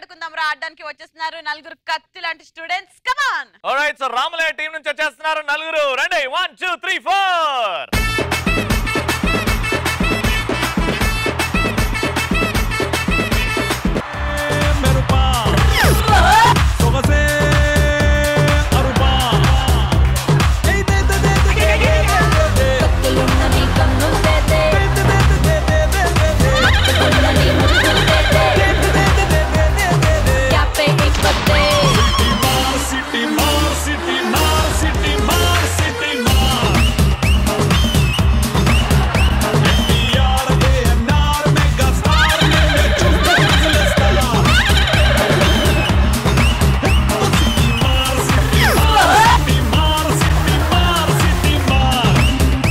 ఆటాడుకుందాం రా ఆడడానికి వచ్చేస్తున్నారు నలుగురు కత్తి లాంటి students come on right so Ramulayya team నుంచి వచ్చేస్తున్నారు నలుగురు రండి వన్ టూ త్రీ ఫోర్ మెరుపా సొగసే అరుపా ఏయ్ దే దే దే దే దే దే దే కత్తులున్నవి కన్నులతేతే, దే దే దే దే దే దే కత్తులున్నవి ముక్కులతేతే, క్యాపే ఇప్పతే, మార్ సిటీ మార్ సిటీ మార్ సిటీ మార్ సిటీ మార్ ఎన్టీఆర్ ఏఎన్ఆర్ మెగా స్టార్ నిన్ను చూస్తే విజిలేస్తా సిటీ మార్ సిటీ మార్ సిటీ మార్ సిటీ మార్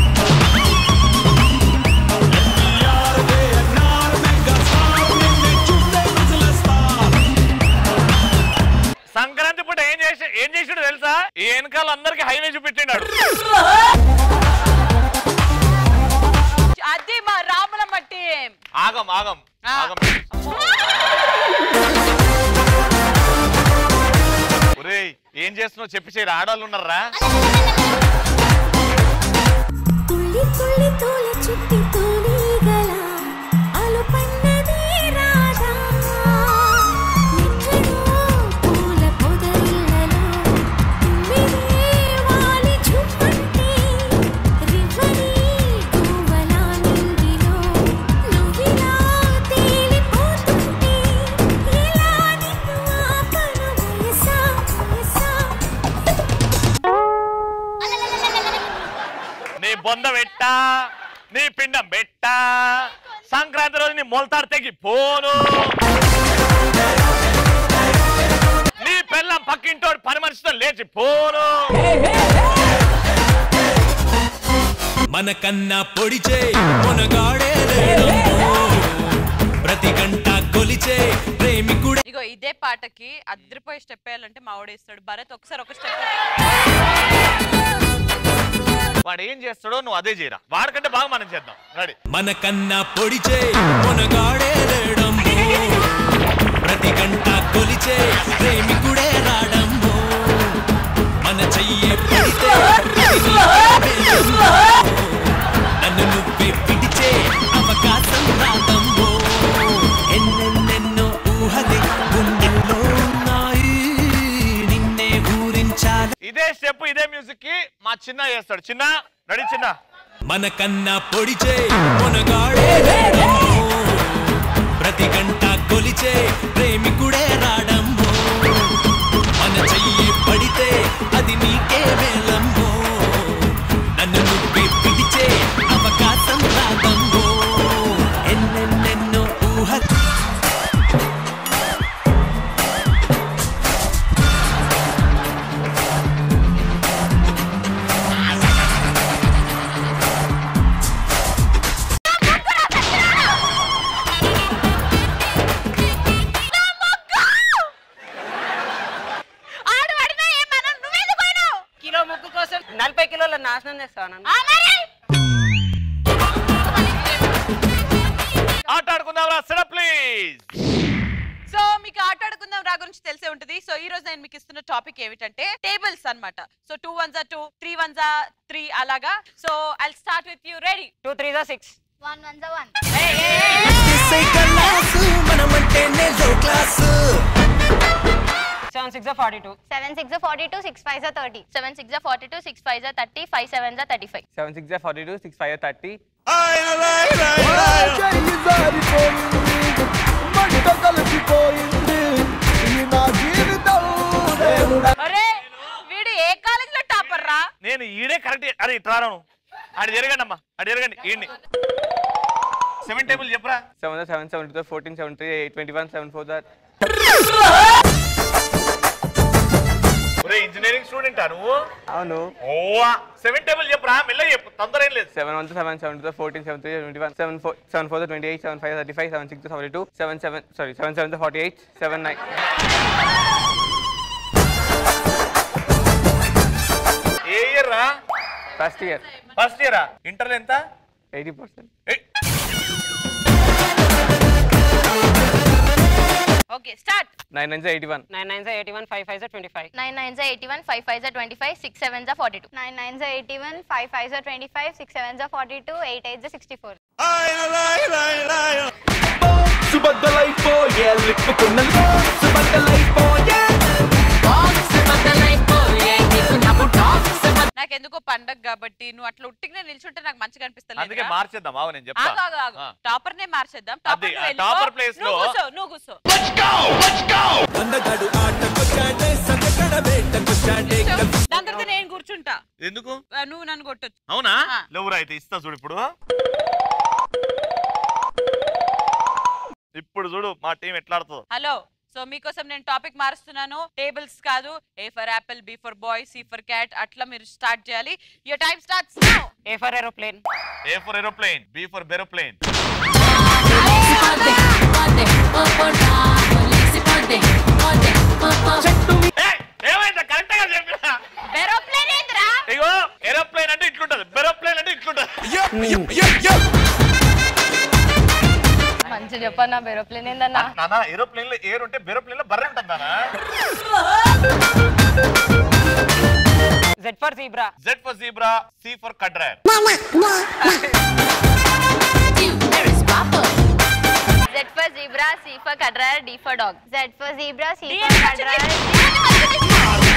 ఎన్టీఆర్ ఏఎన్ఆర్ మెగా స్టార్ నిన్ను చూస్తే విజిలేస్తా సంక్రాంతి పూట ఏం చేసి ఏం చేసాడు తెలుసా ఈ వెనకాల అందరికి హైవే చూపెట్టినాడు అది మా రాములమ్మ టీం ఆగం ఆగం ఆ. ఆగం ఒరేయ్ ఏం చేస్తున్నావు చెప్పి చేయరు ఆడవాళ్ళు ఉన్నారా తుళ్ళి తుళ్ళి తోల చుట్టి తూనీగల అలుపన్నది రాధా ఎక్కడో పూల పొదరిళ్ళలో తుమ్మిదే వాలి చుమ్మంటే రివ్వని గువ్వల నింగిలో నువ్విలా తేలిపోతుంటే ఎలా నిన్ను ఆపను వయసా వయసా నీ బొంద పెట్టా నీ పిండం పెట్టా సంక్రాంతి రోజు నీ మొలతాడు తెగి పోను నీ పెళ్ళం పక్కింటోడు పని మనిషితో లేచి పోను మన కన్నా పొడిచే మునగాడే లేడమ్మో. ప్రతి గంట కొలిచే ప్రేమికుడే ఇగో ఇదే పాటకి అద్దరిపోయి స్టెప్ వేయాలంటే మా ఓడేస్తాడు భరత్ ఒకసారి ఒక స్టెప్ వాడు ఏం చేస్తాడో నువ్వు అదే చేయరా వాడికంటే బాగా మనం చేద్దాం రెడీ మన కన్నా పొడిచే మునగాడే లేడమ్మో. ప్రతి గంట కొలిచే ప్రేమికుడే రాడమ్మో మన చెయ్యే పడితే అది నీకే వేయమ్మో. నన్ను నువ్వే పిడిచే అవకాశం రాదమ్మో ఎన్నెన్నెన్నో ఊహలే గుండెల్లో ఉన్నాయి నిన్నే ఊరించాలి ఇదే స్టెప్ ఇదే మ్యూజిక్ కి మా చిన్న చేస్తాడు చిన్న రెడీ చిన్న మన కన్నా పొడిచే మునగాడే లేడమ్మో. ప్రతి గంట కొలిచే ప్రేమికుడే రాడమ్మో మన చెయ్యి పడితే అది నీకే వేలమ్మో నన్ను నువ్వే పిడిచే అవకాశం రాదమ్మో ఎన్నెన్నెన్నో ఊహ ఆడు అడినా ఏమన్నా నువ్వెందుకు పోయినావు కిలో ముగ్గు కోసం నలభై కిలోల నాశనం చేస్తాను నన్ను. ఆ మరి ఆట ఆడుకుందాం రా సిడ ప్లీజ్ సో మీకు ఆట ఆడుకుందాం రా గురించి తెలిసే ఉంటుంది సో ఈ రోజు నేను మీకు ఇస్తున్న టాపిక్ ఏమిటంటే టేబుల్స్ అన్నమాట సో టూ వన్ జా టూ త్రీ వన్ జా త్రీ అలాగా so I start with you ready two three జా సిక్స్ వన్ వన్ జా వన్, సెవెన్ సిక్స్ జా ఫార్టీ టూ సెవెన్ సిక్స్ జా ఫార్టీ టూ, సిక్స్ ఫైవ్ జా థర్టీ, సెవెన్ సిక్స్ జా forty two, six five జా thirty, five seven జా thirty five. Seven six forty two six five thirty అరే వీడు ఏ college లో topper రా నేను ఈడే కరెక్ట్ అరే ఇట్రాను అటు జరగండి అమ్మా అటు జరగండి ఈయన్ని సెవెన్ టేబుల్ చెప్పరా seven seven seven two fourteen seven three eight twenty one seven four that ఒరే ఇంజనీరింగ్ స్టూడెంటా నువ్వు అవును ఓవా సెవెన్ టేబుల్ చెప్పరా మెల్ల చెప్పు తొందర ఏం లేదు seven one seven seven two fourteen seven three twenty one seven four seven four twenty eight seven five thirty five seven six forty two seven seven sorry seven seven forty eight seven nine ఏ year రా first year first ఇయరా inter ఎంత eighty percent ఏయ్. Okay start nine nine eighty one nine nine eighty one five five twenty five nine nine జా eighty one five five జా twenty five six seven జా forty two nine nine జా eighty one five five జా twenty five six seven జా forty two eight eight జా sixty four సుబద్దలైపోయే లిప్పుకున్న సుబద్దలైపోయే నాకు ఎందుకో పండగ కాబట్టి నువ్వు అట్లా ఉట్టిగా నిల్చుంటే నాకు మంచిగా అందుకే అనిపిస్తలేదు మార్చేద్దాం ఆవు నేను చెప్తా ఆ. టాపర్ నే మార్చేద్దాం అది, టాపర్ ఆ topper place లో- నువ్వు కూర్చో నువ్వు కూర్చో అందగాడు ఆటకొచ్చాడే సందకడ వేటకొచ్చాడే దాని తర్వాత నేను కూర్చుంటా ఎందుకు ఆ, నువ్వు నన్ను కొట్టొచ్చు అవునా ఆ. లేవురా అయితే ఇస్తా చూడు ఇప్పుడు ఇప్పుడు చూడు మా టీం ఎట్లా ఆడుతుందో హలో సో మీకోసం నేను టాపిక్ మారుస్తున్నాను టేబుల్స్ కాదు A for apple B for boy C for cat అట్లా మీరు స్టార్ట్ చేయాలి your time starts now A for aeroplane A for aeroplane B for beroplane ఏమైందా కరెక్ట్ గా చెప్పినా ఏరోప్లేన్ ఏంద్రా ఇగో ఏరోప్లేన్ అంటే ఇట్లుంటది బెరోప్లేన్ అంటే ఇట్లుంటది మంచి చెప్పన్నా ఏరోప్లేన్ ఏందన్నా నానా ఏరోప్లేన్ లో ఎయిర్ ఉంటే బెరోప్లేన్ లో బర్రె ఉంటుంది నానా Z for zebra Z for zebra C for కడ్రాయర్ Z for zebra C for కడ్రాయర్ D for dog Z for zebra C D for అని కడ్రా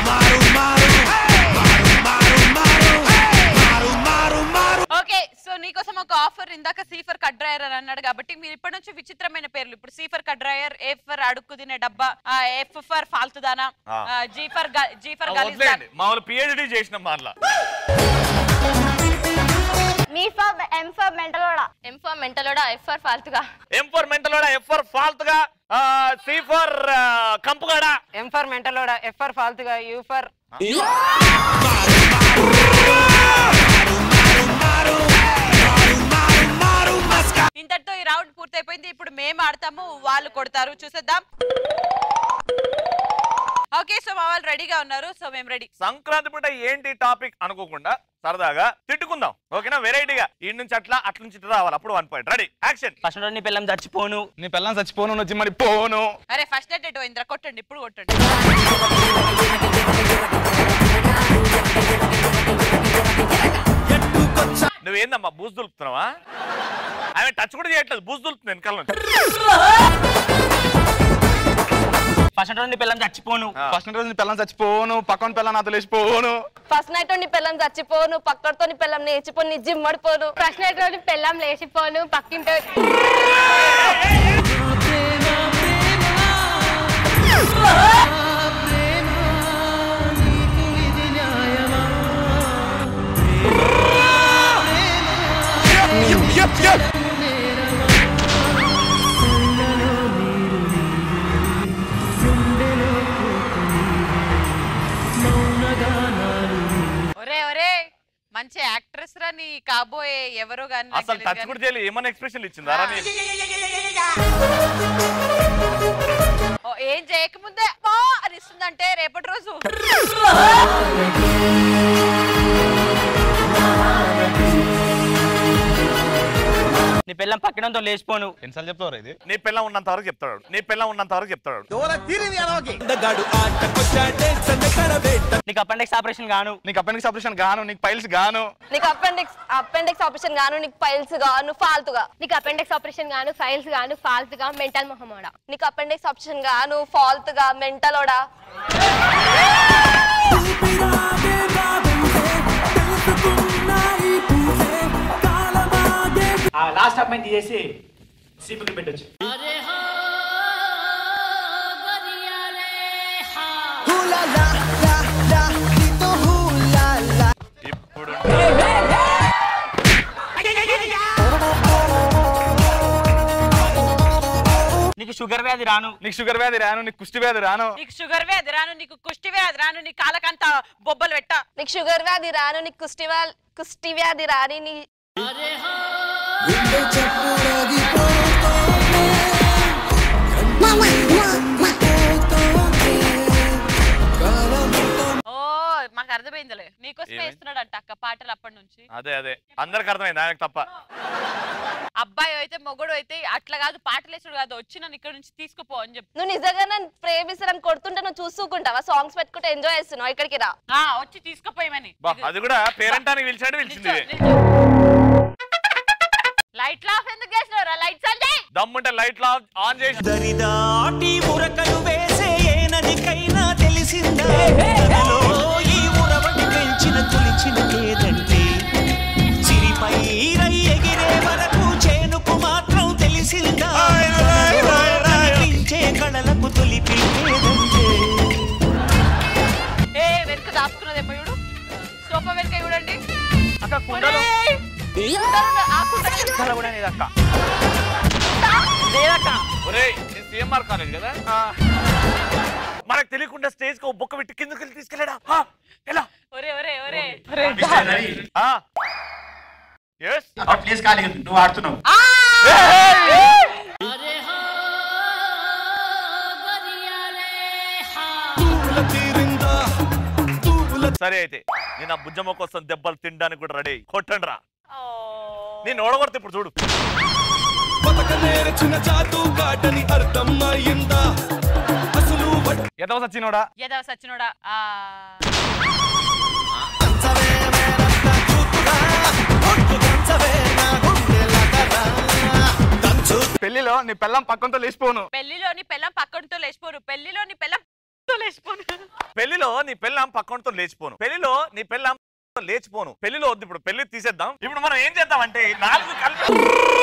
ఓకే సో నీకోసం ఒక ఆఫర్ ఇందాక సీ ఫర్ కట్ డ్రైయర్ అని అన్నాడు కాబట్టి మీరు ఇప్పటి నుంచి విచిత్రమైన పేర్లు ఇప్పుడు C for cut dryer A for అడుక్కు తినే డబ్బా ఎఫ్ ఫర్ ఫాల్తుదానా ఆ. జీ ఫర్ జీ ఫర్ గలీజ్దాన్ వదిలేయండి మామూలు పిహెచ్డి చేసినాం మాట్లా మీ ఫర్ ఎం ఫర్ మెంటలోడా ఎం ఫర్ మెంటలోడా ఎఫ్ ఫర్ ఫాల్తుగా M for mental F for ఫాల్త్ గా సి ఫర్ కంపుగాడా ఎం ఫర్ మెంటలోడా ఎఫ్ ఫర్ ఫాల్తుగా యూ ఫర్ ఇంతటితో ఈ రౌండ్ పూర్తయిపోయింది ఇప్పుడు మేము ఆడతాము వాళ్ళు కొడతారు చూసేద్దాం ఓకే సో మా వాళ్ళు రెడీగా ఉన్నారు సో మేము రెడీ సంక్రాంతి పూట ఏంటి టాపిక్ అనుకోకుండా సరదాగా తిట్టుకుందాం ఓకేనా వెరైటీగా ఈ నుంచి అట్లా అట్ల నుంచి ఇట్లా రావాలి అప్పుడు one point ready action first నీ పిల్లం చచ్చిపోను నీ పిల్లని చచ్చిపోను నువ్వు జిమ్మడి పోను అరే ఫస్ట్ డేట్ ఎటు ఇంద్ర కొట్టండి ఇప్పుడు కొట్టండి నువ్వేందమ్మా బూజు దులుపుతున్నావా ఆమె టచ్ కూడా చేయట్లేదు బూజు దులుపుతుంది వెనకాల నుంచి ఫస్ట్ నీ పిల్లం చచ్చిపోను ఆ. ఫస్ట్ రోజు నీ పిల్లని చచ్చిపోను పక్కన పిల్లని నాతో లేచిపోను ఫస్ట్ నైట్ నీ పిల్లం చచ్చిపోను పక్కడితో నీ పిల్లం నేర్చిపోను నీ జిమ్ పడిపోను ఫస్ట్ నైట్ రోజు పెళ్ళాం లేచిపోను పక్కింటి ఒరే ఒరే మంచి యాక్ట్రెస్ రా నీ కాబోయే ఎవరో గాని నాకు అసలు తెలీదు టచ్ గాని. కూడా చేయలేదు ఏమన్నా ఎక్స్ప్రెషన్ ఇచ్చిందా రా నీకు? ఓ, ఏం చేయకముందే "పో" అని ఇస్తుందంటే రేపటి రోజు నీ పిల్లం పక్కనంతో లేచిపోను ఎన్నిసార్లు చెప్తావు ఇది నీ పిల్ల ఉన్నంత వరకు చెప్తాడు నీ పిల్ల ఉన్నంత వరకు చెప్తాడు అందగాడు ఆటకొచ్చాడే సందకడ వేట నీకు అపెండిక్స్ ఆపరేషన్ గాను నీకు అపెండిక్స్ ఆపరేషన్ గాను నీకు పైల్స్ గాను నీకు అపెండిక్స్ అపెండిక్స్ ఆపరేషన్ గాను నీకు పైల్స్ గాను ఫాల్తుగా నీకు అపెండిక్స్ ఆపరేషన్ గాను ఫైల్స్ గాను ఫాల్త్ గా మెంటల్ మొహమోడా నీకు అపెండిక్స్ ఆపరేషన్ గాను ఫాల్తుగా మెంటలోడా లాస్ట్ అమ్మాయిని తీసేసి సీపుకి పెట్టొచ్చు ఇప్పుడు నీకు షుగర్ వ్యాధి రాను నీకు షుగర్ వ్యాధి రాను నీకు కుష్టి వ్యాధి రాను నీకు షుగర్ వ్యాధి రాను నీకు కుష్టి వ్యాధి రాను నీ కాలకంత బొబ్బలు పెట్ట నీకు షుగర్ వ్యాధి రాను నీకు కుష్టి వ్యా- కుష్టి వ్యాధి రాని నీ ఓ మాకు అర్థం అర్థమైందిలే నీకోసమే ఏమైంది? వేస్తున్నాడు అంట అక్క పాటలు అప్పటి నుంచి అదే అదే అందరికి అర్థమైంది ఆయనకు తప్ప అబ్బాయి అయితే మొగుడు అయితే అట్లా కాదు పాటలు వేసుడు కాదు వచ్చి నన్ను ఇక్కడ నుంచి తీసుకుపో అని చెప్పి నువ్వు నిజంగా నన్ను ప్రేమిస్తాను కొడుతుంటే నువ్వు చూసుకుంటావా సాంగ్స్ పెట్టుకుంటే ఎంజాయ్ చేస్తున్నావు ఇక్కడికి రా ఆ, వచ్చి తీసుకుపోయమని బా అది కూడా పేరెంటానికి పిలిచాడు పిలిచింది ఇది. లైట్ ఆఫ్ ఎందుకు చేసినారా లైట్స్ అంటే దమ్ముంటే లైట్ ఆన్ చేసి దరిదాటి ఉరకలు వేసే ఏనదికైనా తెలిసిందా తనలో ఈ ఉరవడి పెంచిన తొలిచిన కేదంటే సిరిపై రై ఎగిరే వరకు చేనుకు మాత్రం తెలిసిందా తనలో కనిపించే కళలకు తొలి పిలిపేదంటే ఏ వెనుక దాచుకున్నది ఎప్పుడు సోఫా వెనుక చూడండి అక్క కుండలో ఒరేయ్! కుండలో ఆ కుండలో కుండలో కూడా అనేది అక్క లేదక్క ఒరేయ్ నేను సిఎంఆర్ కాలేజ్ కదా మనకు తెలియకుండా స్టేజ్ కు బొక్క పెట్టి కిందకి వెళ్ళి తీసుకెళ్ళాడా ఆ, ఎలా ఒరే ఒరే ఒరే ఆ ఎస్ ప్లీజ్ ఖాళీ నువ్వు ఆడుతున్నావు సరే అయితే నేను ఆ బుజ్జమ్మ కోసం దెబ్బలు తినడానికి కూడా రెడీ కొట్టండి రా నేను ఓడగొడితే ఇప్పుడు చూడు నేర్చిన జాతు కాటని అర్థం అయిందా అసలు ఎదవ సచ్చినోడా ఏదో సచ్చినోడా ఆ పెళ్లిలో నీ పెళ్ళం పక్కంతో లేచిపోను పెళ్లిలోని పెళ్ళం పక్కనతో లేచిపోరు పెళ్లిలోని పెళ్ళం తో లేచిపోను పెళ్లిలో నీ పెళ్ళాం పక్కనతో లేచిపోను పెళ్లిలో నీ పెళ్ళాం లేచిపోను పెళ్లిలో వద్దు ఇప్పుడు పెళ్లి తీసేద్దాం ఇప్పుడు మనం ఏం చేద్దామంటే ఈ నాలుగు కలిపి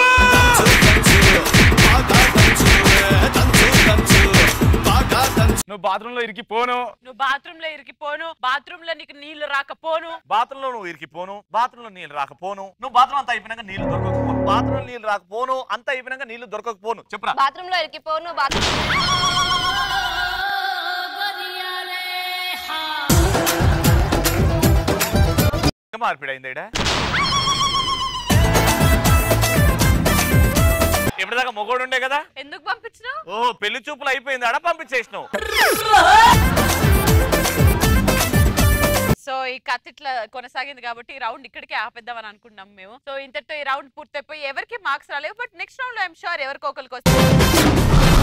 నువ్వు బాత్రూమ్ లో ఇరికిపోను నువ్వు బాత్రూమ్ లో ఇరికిపోను బాత్రూమ్ లో నీకు నీళ్లు రాకపోను బాత్రూమ్ లో నువ్వు ఇరికిపోను బాత్రూమ్ లో నీళ్ళు రాకపోను నువ్వు బాత్రూమ్ అంతా అయిపోయినాక నీళ్లు దొరకకపోను బాత్రూమ్ నీళ్ళు రాకపోను అంతా అయిపోయినాక నీళ్లు దొరకకపోను చెప్పురా బాత్రూమ్ లో ఇరికిపోవు నువ్వు బాత్రూమ్ ఇంకా మార్పిడైంది ఈడ ఎప్పటిదాకా మొగోడు ఉండే కదా ఎందుకు పంపించినావు ఓ పెళ్లి చూపులు అయిపోయింది ఆడ పంపించేసినావు సో ఈ కథ ఇట్లా కొనసాగింది కాబట్టి ఈ రౌండ్ ఇక్కడికే ఆపేద్దామని అనుకున్నాం మేము సో ఇంతటితో ఈ రౌండ్ పూర్తయిపోయి ఎవరికి మార్క్స్ రాలేవు బట్ నెక్స్ట్ రౌండ్ లో ఐఎమ్ షూర్ ఎవరికొకరికి వస్తుంది